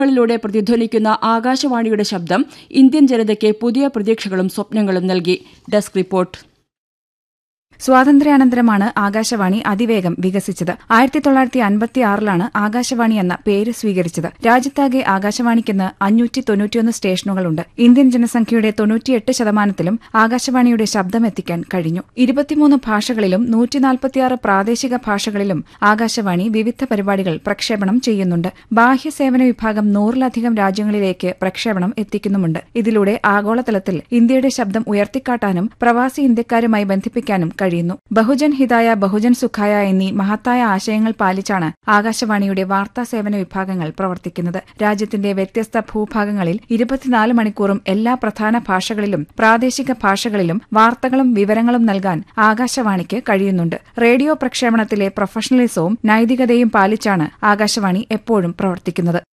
ങ്ങളിലൂടെ പ്രതിധ്വനിക്കുന്ന ആകാശവാണിയുടെ ശബ്ദം ഇന്ത്യൻ ജനതയ്ക്ക് പുതിയ പ്രതീക്ഷകളും സ്വപ്നങ്ങളും നൽകി ഡെസ്ക് റിപ്പോർട്ട് സ്വാതന്ത്ര്യാനന്തരമാണ് ആകാശവാണി അതിവേഗം വികസിച്ചത് ആയിരത്തി തൊള്ളായിരത്തി അൻപത്തിയാറിലാണ് ആകാശവാണി എന്ന പേര് സ്വീകരിച്ചത് രാജ്യത്താകെ ആകാശവാണിക്കിന്ന് അഞ്ഞൂറ്റി തൊണ്ണൂറ്റിയൊന്ന് സ്റ്റേഷനുകളുണ്ട് ഇന്ത്യൻ ജനസംഖ്യയുടെ തൊണ്ണൂറ്റിയെട്ട് ശതമാനത്തിലും ആകാശവാണിയുടെ ശബ്ദമെത്തിക്കാൻ കഴിഞ്ഞു ഇരുപത്തിമൂന്ന് ഭാഷകളിലും നൂറ്റിനാൽപ്പത്തിയാറ് പ്രാദേശിക ഭാഷകളിലും ആകാശവാണി വിവിധ പരിപാടികൾ പ്രക്ഷേപണം ചെയ്യുന്നുണ്ട് ബാഹ്യ സേവന വിഭാഗം നൂറിലധികം രാജ്യങ്ങളിലേക്ക് പ്രക്ഷേപണം എത്തിക്കുന്നുമുണ്ട് ഇതിലൂടെ ആഗോളതലത്തിൽ ഇന്ത്യയുടെ ശബ്ദം ഉയർത്തിക്കാട്ടാനും പ്രവാസി ഇന്ത്യക്കാരുമായി ബന്ധിപ്പിക്കാനും കഴിയുന്നു ബഹുജൻ ഹിതായ ബഹുജൻ സുഖായ എന്നീ മഹത്തായ ആശയങ്ങൾ പാലിച്ചാണ് ആകാശവാണിയുടെ വാർത്താ സേവന വിഭാഗങ്ങൾ പ്രവർത്തിക്കുന്നത് രാജ്യത്തിന്റെ വ്യത്യസ്ത ഭൂഭാഗങ്ങളിൽ ഇരുപത്തിനാല് മണിക്കൂറും എല്ലാ പ്രധാന ഭാഷകളിലും പ്രാദേശിക ഭാഷകളിലും വാർത്തകളും വിവരങ്ങളും നൽകാൻ ആകാശവാണിക്ക് കഴിയുന്നുണ്ട് റേഡിയോ പ്രക്ഷേപണത്തിലെ പ്രൊഫഷണലിസവും നൈതികതയും പാലിച്ചാണ് ആകാശവാണി എപ്പോഴും പ്രവർത്തിക്കുന്നത്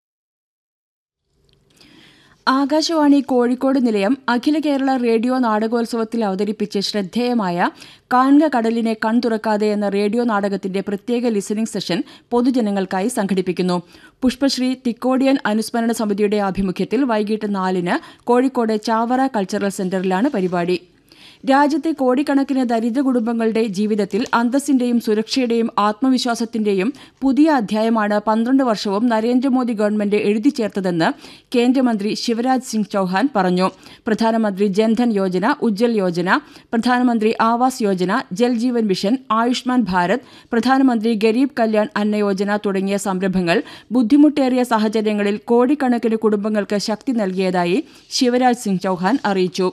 ആകാശവാണി കോഴിക്കോട് നിലയം അഖില കേരള റേഡിയോ നാടകോത്സവത്തിൽ അവതരിപ്പിച്ച് ശ്രദ്ധേയമായ കാൺക കടലിനെ കൺതുറക്കാതെ എന്ന റേഡിയോ നാടകത്തിന്റെ പ്രത്യേക ലിസണിംഗ് സെഷൻ പൊതുജനങ്ങൾക്കായി സംഘടിപ്പിക്കുന്നു പുഷ്പശ്രീ തിക്കോടിയൻ അനുസ്മരണ സമിതിയുടെ ആഭിമുഖ്യത്തിൽ വൈകിട്ട് നാലിന് കോഴിക്കോട് ചാവറ കൾച്ചറൽ സെന്ററിലാണ് പരിപാടി രാജ്യത്തെ കോടിക്കണക്കിന് ദരിദ്ര കുടുംബങ്ങളുടെ ജീവിതത്തിൽ അന്തസ്സിന്റെയും സുരക്ഷയുടെയും ആത്മവിശ്വാസത്തിന്റെയും പുതിയ അധ്യായമാണ് പന്ത്രണ്ട് വർഷവും നരേന്ദ്രമോദി ഗവൺമെന്റ് എഴുതി ചേർത്തതെന്ന് കേന്ദ്രമന്ത്രി ശിവരാജ് സിംഗ് ചൌഹാൻ പറഞ്ഞു പ്രധാനമന്ത്രി ജൻധൻ യോജന ഉജ്ജൽ യോജന പ്രധാനമന്ത്രി ആവാസ് യോജന ജൽ ജീവൻ മിഷൻ ആയുഷ്മാൻ ഭാരത് പ്രധാനമന്ത്രി ഗരീബ് കല്യാൺ അന്ന യോജന തുടങ്ങിയ സംരംഭങ്ങൾ ബുദ്ധിമുട്ടേറിയ സാഹചര്യങ്ങളിൽ കോടിക്കണക്കിന് കുടുംബങ്ങൾക്ക് ശക്തി നൽകിയതായി ശിവരാജ് സിംഗ് ചൌഹാൻ അറിയിച്ചു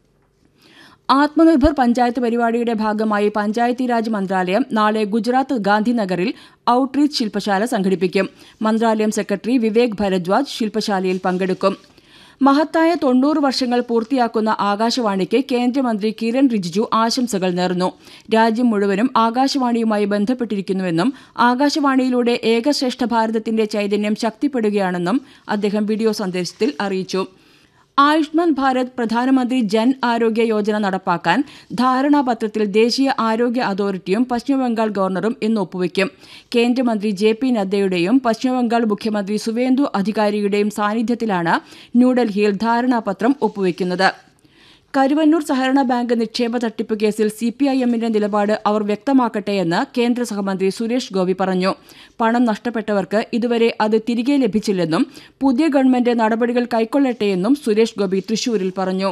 ആത്മനിർഭർ പഞ്ചായത്ത് പരിപാടിയുടെ ഭാഗമായി പഞ്ചായത്തി രാജ് മന്ത്രാലയം നാളെ ഗുജറാത്ത് ഗാന്ധിനഗറിൽ ഔട്ട്റീച്ച് ശില്പശാല സംഘടിപ്പിക്കും മന്ത്രാലയം സെക്രട്ടറി വിവേക് ഭരദ്വാജ് ശില്പശാലയിൽ പങ്കെടുക്കും മഹത്തായ തൊണ്ണൂറ് വർഷങ്ങൾ പൂർത്തിയാക്കുന്ന ആകാശവാണിക്ക് കേന്ദ്രമന്ത്രി കിരൺ റിജിജു ആശംസകൾ നേർന്നു രാജ്യം മുഴുവനും ആകാശവാണിയുമായി ബന്ധപ്പെട്ടിരിക്കുന്നുവെന്നും ആകാശവാണിയിലൂടെ ഏകശ്രേഷ്ഠ ഭാരതത്തിന്റെ ചൈതന്യം ശക്തിപ്പെടുകയാണെന്നും അദ്ദേഹം വീഡിയോ സന്ദേശത്തിൽ അറിയിച്ചു ആയുഷ്മാൻ ഭാരത് പ്രധാനമന്ത്രി ജൻ ആരോഗ്യ യോജന നടപ്പാക്കാൻ ധാരണാപത്രത്തിൽ ദേശീയ ആരോഗ്യ അതോറിറ്റിയും പശ്ചിമബംഗാൾ ഗവർണറും ഇന്ന് ഒപ്പുവയ്ക്കും കേന്ദ്രമന്ത്രി ജെ പി നദ്ദയുടെയും പശ്ചിമബംഗാൾ മുഖ്യമന്ത്രി സുവേന്ദു അധികാരിയുടെയും സാന്നിധ്യത്തിലാണ് ന്യൂഡൽഹിയിൽ ധാരണാപത്രം ഒപ്പുവയ്ക്കുന്നത് കരുവന്നൂർ സഹകരണ ബാങ്ക് നിക്ഷേപ തട്ടിപ്പ് കേസിൽ സി പി ഐ എമ്മിന്റെ നിലപാട് അവർ വ്യക്തമാക്കട്ടെയെന്ന് കേന്ദ്ര സഹമന്ത്രി സുരേഷ് ഗോപി പറഞ്ഞു പണം നഷ്ടപ്പെട്ടവർക്ക് ഇതുവരെ അത് തിരികെ ലഭിച്ചില്ലെന്നും പുതിയ ഗവൺമെന്റ് നടപടികൾ കൈക്കൊള്ളട്ടെയെന്നും സുരേഷ് ഗോപി തൃശൂരിൽ പറഞ്ഞു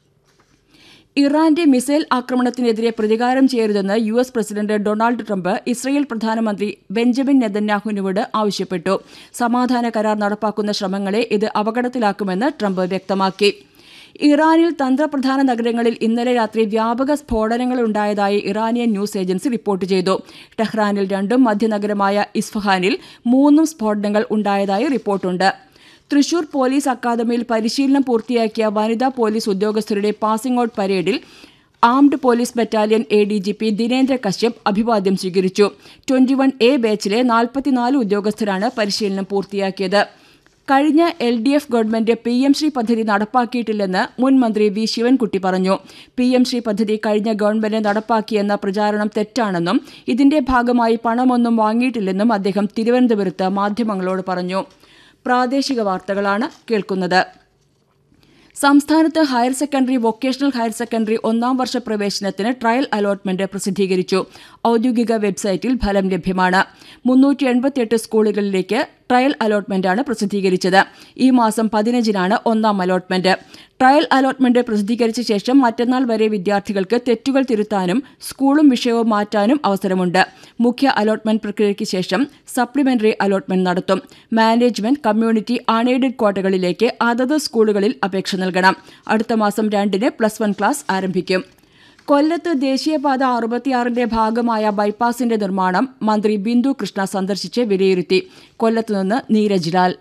ഇറാന്റെ മിസൈൽ ആക്രമണത്തിനെതിരെ പ്രതികാരം ചെയ്യരുതെന്ന് U S president Donald Trump Israel പ്രധാനമന്ത്രി ബെഞ്ചമിൻ നെതന്യാഹുവിനോട് ആവശ്യപ്പെട്ടു സമാധാന കരാർ നടപ്പാക്കുന്ന ശ്രമങ്ങളെ ഇത് അപകടത്തിലാക്കുമെന്ന് ട്രംപ് വ്യക്തമാക്കി ഇറാനിൽ തന്ത്രപ്രധാന നഗരങ്ങളിൽ ഇന്നലെ രാത്രി വ്യാപക സ്ഫോടനങ്ങളുണ്ടായതായി ഇറാനിയൻ ന്യൂസ് ഏജൻസി റിപ്പോർട്ട് ചെയ്തു ടെഹ്റാനിൽ രണ്ടും മധ്യനഗരമായ ഇസ്ഫഹാനിൽ മൂന്നും സ്ഫോടനങ്ങൾ ഉണ്ടായതായി റിപ്പോർട്ടുണ്ട് തൃശൂർ പോലീസ് അക്കാദമിയിൽ പരിശീലനം പൂർത്തിയാക്കിയ വനിതാ പോലീസ് ഉദ്യോഗസ്ഥരുടെ പാസിംഗ് ഔട്ട് പരേഡിൽ armed police battalion A D G P Dinendra Kashyap അഭിവാദ്യം സ്വീകരിച്ചു ട്വന്റി വൺ എ ബാച്ചിലെ നാൽപ്പത്തിനാല് ഉദ്യോഗസ്ഥരാണ് പരിശീലനം പൂർത്തിയാക്കിയത് കഴിഞ്ഞ L D F government P M Shri പദ്ധതി നടപ്പാക്കിയിട്ടില്ലെന്ന് മുൻ മന്ത്രി വി ശിവൻകുട്ടി പറഞ്ഞു പി എം ശ്രീ പദ്ധതി കഴിഞ്ഞ ഗവൺമെന്റ് നടപ്പാക്കിയെന്ന പ്രചാരണം തെറ്റാണെന്നും ഇതിന്റെ ഭാഗമായി പണമൊന്നും വാങ്ങിയിട്ടില്ലെന്നും അദ്ദേഹം തിരുവനന്തപുരത്ത് മാധ്യമങ്ങളോട് പറഞ്ഞു പ്രാദേശിക വാർത്തകളാണ് കേൾക്കുന്നത് സംസ്ഥാനത്ത് higher secondary vocational higher secondary ഒന്നാം വർഷ പ്രവേശനത്തിന് ട്രയൽ അലോട്ട്മെന്റ് പ്രസിദ്ധീകരിച്ചു ഔദ്യോഗിക വെബ്സൈറ്റിൽ ഫലം ലഭ്യമാണ് മുന്നൂറ്റി എൺപത്തിയെട്ട് സ്കൂളുകളിലേക്ക് ട്രയൽ അലോട്ട്മെന്റാണ് പ്രസിദ്ധീകരിച്ചത് ഈ മാസം പതിനഞ്ചിനാണ് ഒന്നാം അലോട്ട്മെന്റ് ട്രയൽ അലോട്ട്മെന്റ് പ്രസിദ്ധീകരിച്ച ശേഷം മറ്റന്നാൾ വരെ വിദ്യാർത്ഥികൾക്ക് തെറ്റുകൾ തിരുത്താനും സ്കൂളും വിഷയവും മാറ്റാനും അവസരമുണ്ട് മുഖ്യ അലോട്ട്മെന്റ് പ്രക്രിയയ്ക്ക് ശേഷം സപ്ലിമെന്ററി അലോട്ട്മെന്റ് നടത്തും മാനേജ്മെന്റ് കമ്മ്യൂണിറ്റി അൺഎയ്ഡഡ് ക്വാട്ടകളിലേക്ക് അതത് സ്കൂളുകളിൽ അപേക്ഷ നൽകണം അടുത്ത മാസം രണ്ടിന് പ്ലസ് വൺ ക്ലാസ് ആരംഭിക്കും കൊല്ലത്ത് ദേശീയപാത അറുപത്തിയാറിന്റെ ഭാഗമായ ബൈപ്പാസിന്റെ നിർമ്മാണം മന്ത്രി ബിന്ദു കൃഷ്ണ സന്ദർശിച്ച് വിലയിരുത്തി കൊല്ലത്തുനിന്ന് Neeraj Lal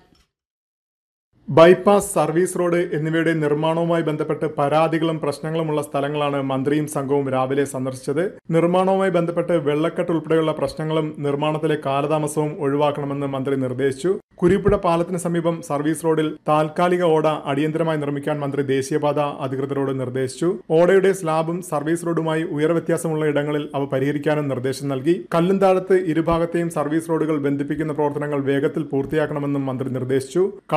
bypass service road എന്നിവയുടെ നിർമ്മാണവുമായി ബന്ധപ്പെട്ട് പരാതികളും പ്രശ്നങ്ങളുമുള്ള സ്ഥലങ്ങളാണ് മന്ത്രിയും സംഘവും രാവിലെ സന്ദർശിച്ചത് നിർമ്മാണവുമായി ബന്ധപ്പെട്ട് വെള്ളക്കെട്ട് ഉൾപ്പെടെയുള്ള പ്രശ്നങ്ങളും നിർമ്മാണത്തിലെ കാലതാമസവും ഒഴിവാക്കണമെന്ന് മന്ത്രി നിർദ്ദേശിച്ചു കുരിപ്പുഴ പാലത്തിന് സമീപം സർവീസ് റോഡിൽ താൽക്കാലിക ഓട അടിയന്തരമായി നിർമ്മിക്കാൻ മന്ത്രി ദേശീയപാത അധികൃതരോട് നിർദ്ദേശിച്ചു ഓടയുടെ സ്ലാബും സർവീസ് റോഡുമായി ഉയർവ്യത്യാസമുള്ള ഇടങ്ങളിൽ അവ പരിഹരിക്കാനും നിർദ്ദേശം നൽകി കല്ലുംതാഴത്ത് ഇരുഭാഗത്തെയും സർവീസ് റോഡുകൾ ബന്ധിപ്പിക്കുന്ന പ്രവർത്തനങ്ങൾ വേഗത്തിൽ പൂർത്തിയാക്കണമെന്നും മന്ത്രി നിർദ്ദേശിച്ചു